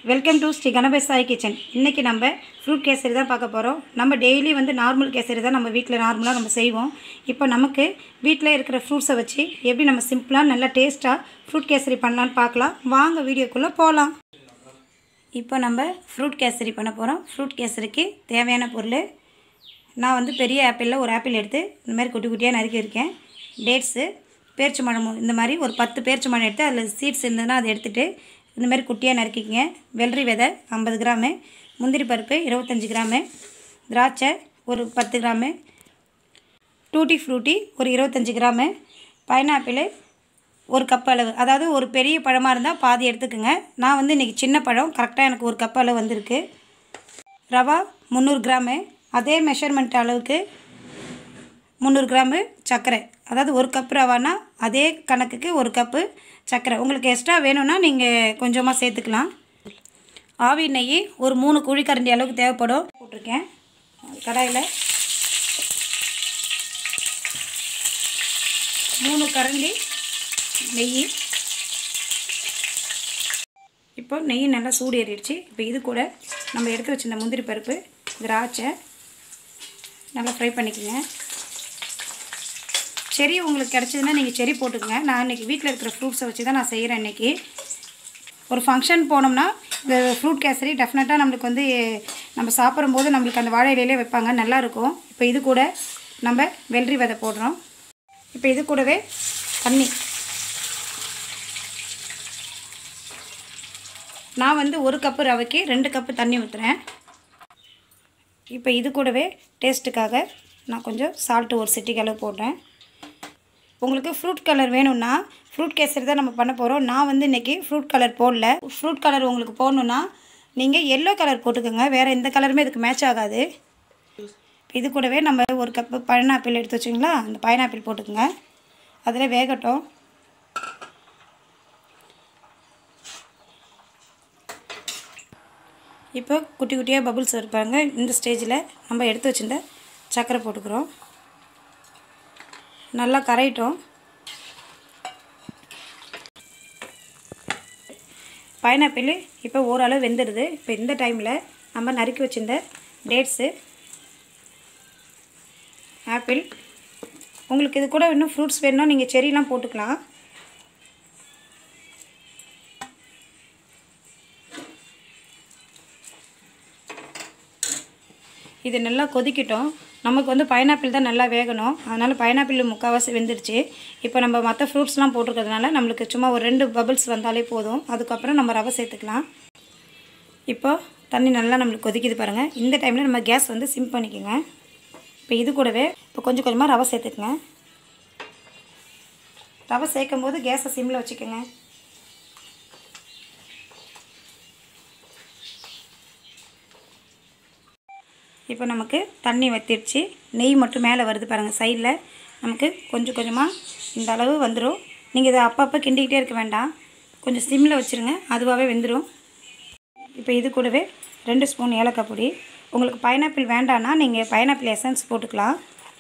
welcome to Sri Ganapathi Sai kitchen இன்றைக்கி நம்ம fruit kesari தான் பார்க்க போகிறோம் நம்ம டெய்லி வந்து நார்மல் கேசரி தான் நம்ம வீட்டில் நார்மலாக நம்ம செய்வோம் இப்போ நமக்கு வீட்டில் இருக்கிற ஃப்ரூட்ஸை வச்சு எப்படி நம்ம சிம்பிளாக நல்லா டேஸ்ட்டாக ஃப்ரூட் கேசரி பண்ணலான்னு பார்க்கலாம் வாங்க வீடியோக்குள்ளே போகலாம் இப்போ நம்ம ஃப்ரூட் கேசரி பண்ண போகிறோம் ஃப்ரூட் கேசரிக்கு தேவையான பொருள் நான் வந்து பெரிய ஆப்பிளில் ஒரு ஆப்பிள் எடுத்து இந்த மாதிரி குட்டி குட்டியாக நறுக்கியிருக்கேன் டேட்ஸு பேரிச்சம்பழம் இந்த மாதிரி ஒரு பத்து பேரிச்சம்பழம் எடுத்து அதில் சீட்ஸ் இருந்ததுன்னா அதை எடுத்துகிட்டு இந்த மாதிரி குட்டியாக நறுக்கிக்கங்க வெள்ளரி விதை ஐம்பது கிராமு முந்திரி பருப்பு இருபத்தஞ்சி கிராமு திராட்சை ஒரு பத்து கிராமு டூட்டி ஃப்ரூட்டி ஒரு இருபத்தஞ்சி கிராமு பைனாப்பிள் ஒரு கப் அளவு அதாவது ஒரு பெரிய பழமாக இருந்தால் பாதி எடுத்துக்கோங்க நான் வந்து இன்றைக்கி சின்ன பழம் கரெக்டாக எனக்கு ஒரு கப் அளவு வந்திருக்கு ரவா முந்நூறு கிராமு அதே மெஷர்மெண்ட் அளவுக்கு முந்நூறு கிராமு சர்க்கரை அதாவது ஒரு கப் ரவானா அதே கணக்குக்கு ஒரு கப்பு சர்க்கரை உங்களுக்கு எக்ஸ்ட்ரா வேணும்னா நீங்கள் கொஞ்சமாக சேர்த்துக்கலாம் ஆவி நெய் ஒரு மூணு குழிக்கரண்டி அளவுக்கு தேவைப்படும் போட்டிருக்கேன் கடாயில் மூணு கரண்டி நெய் இப்போ நெய் நல்லா சூடு ஏறிடுச்சு இப்போ இது கூட நம்ம எடுத்து வச்சிருந்த முந்திரி பருப்பு திராட்சை நல்லா ஃப்ரை பண்ணிக்கோங்க செரி உங்களுக்கு கிடச்சதுன்னா நீங்கள் செரி போட்டுக்கங்க நான் இன்றைக்கி வீட்டில் இருக்கிற ஃப்ரூட்ஸை வச்சு தான் நான் செய்கிறேன் இன்றைக்கி ஒரு ஃபங்க்ஷன் போனோம்னா இந்த ஃப்ரூட் கேசரி டெஃபினட்டாக நம்மளுக்கு வந்து நம்ம சாப்பிடும்போது நம்மளுக்கு அந்த வாழை இலையிலே வைப்பாங்க நல்லாயிருக்கும் இப்போ இது கூட நம்ம வெள்ளரி விதை போடுறோம் இப்போ இது கூடவே தண்ணி நான் வந்து ஒரு கப்பு ரவைக்கு ரெண்டு கப்பு தண்ணி ஊற்றுறேன் இப்போ இது கூடவே டேஸ்ட்டுக்காக நான் கொஞ்சம் சால்ட்டு ஒரு சிட்டிக்கு அளவு போடுறேன் உங்களுக்கு ஃப்ரூட் கலர் வேணும்னா ஃப்ரூட் கேசரி தான் நம்ம பண்ண போகிறோம் நான் வந்து இன்றைக்கி ஃப்ரூட் கலர் போடல ஃப்ரூட் கலர் உங்களுக்கு போடணுன்னா நீங்கள் எல்லோ கலர் போட்டுக்கோங்க வேறு எந்த கலருமே இதுக்கு மேட்ச் ஆகாது இது கூடவே நம்ம ஒரு கப்பு பைனாப்பிள் எடுத்து வச்சிங்களா அந்த பைனாப்பிள் போட்டுக்கோங்க அதில் வேகட்டும் இப்போ குட்டி குட்டியாக பபுள்ஸ் இருப்பாங்க இந்த ஸ்டேஜில் நம்ம எடுத்து வச்சிருந்த சர்க்கரை போட்டுக்கிறோம் நல்லா கரையிட்டோம் பைனாப்பிள் இப்போ ஓரளவு வெந்துடுது இப்போ இந்த டைமில் நம்ம நறுக்கி வச்சிருந்த டேட்ஸு ஆப்பிள் உங்களுக்கு இது கூட இன்னும் ஃப்ரூட்ஸ் வேணும்னா நீங்கள் செரிலாம் போட்டுக்கலாம் இது நல்லா கொதிக்கட்டும் நமக்கு வந்து பைனாப்பிள் தான் நல்லா வேகணும் அதனால் பைனாப்பிள் முக்கால்வாசி வெந்துடுச்சு இப்போ நம்ம மற்ற ஃப்ரூட்ஸ்லாம் போட்டிருக்கிறதுனால நம்மளுக்கு சும்மா ஒரு ரெண்டு பபிள்ஸ் வந்தாலே போதும் அதுக்கப்புறம் நம்ம ரவை சேர்த்துக்கலாம் இப்போ தண்ணி நல்லா நம்மளுக்கு கொதிக்குது பாருங்கள் இந்த டைமில் நம்ம கேஸ் வந்து சிம் பண்ணிக்கோங்க இப்போ இது கூடவே இப்போ கொஞ்சம் கொஞ்சமாக ரவை சேர்த்துக்குங்க ரவை சேர்க்கும் போது கேஸை சிம்மில் வச்சுக்கோங்க இப்போ நமக்கு தண்ணி வத்திடுச்சு நெய் மட்டும் மேலே வருது பாருங்கள் சைடில் நமக்கு கொஞ்சம் கொஞ்சமாக இந்த அளவு வந்துடும் நீங்கள் இதை அப்பப்போ கிண்டிக்கிட்டே இருக்க வேண்டாம் கொஞ்சம் சிம்மில் வச்சுருங்க அதுவாகவே வெந்துடும் இப்போ இது கூடவே ரெண்டு ஸ்பூன் ஏலக்காய் பொடி உங்களுக்கு பைனாப்பிள் வேண்டான்னா நீங்கள் பைனாப்பிள் எசன்ஸ் போட்டுக்கலாம்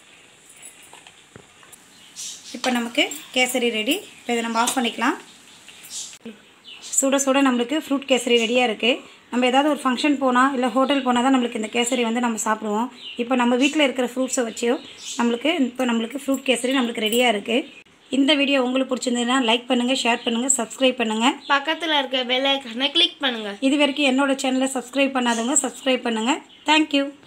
இப்போ நமக்கு கேசரி ரெடி இப்போ இதை நம்ம ஆஃப் பண்ணிக்கலாம் சுட சுட நம்மளுக்கு ஃப்ரூட் கேசரி ரெடியாக இருக்குது நம்ம ஏதாவது ஒரு ஃபங்க்ஷன் போனால் இல்லை ஹோட்டல் போனால் தான் நம்மளுக்கு இந்த கேசரி வந்து நம்ம சாப்பிடுவோம் இப்போ நம்ம வீட்டில் இருக்கிற ஃப்ரூட்ஸை வச்சு நம்மளுக்கு இப்போ நம்மளுக்கு ஃப்ரூட் கேசரி நம்மளுக்கு ரெடியாக இருக்குது இந்த வீடியோ உங்களுக்கு பிடிச்சிருந்ததுன்னா லைக் பண்ணுங்கள் ஷேர் பண்ணுங்கள் சப்ஸ்கிரைப் பண்ணுங்கள் பக்கத்தில் இருக்க பெல் ஐக்கானை கிளிக் பண்ணுங்கள் இது வரைக்கும் என்னோட சேனலை சப்ஸ்கிரைப் பண்ணாதவங்க சப்ஸ்கிரைப் பண்ணுங்கள் தேங்க்யூ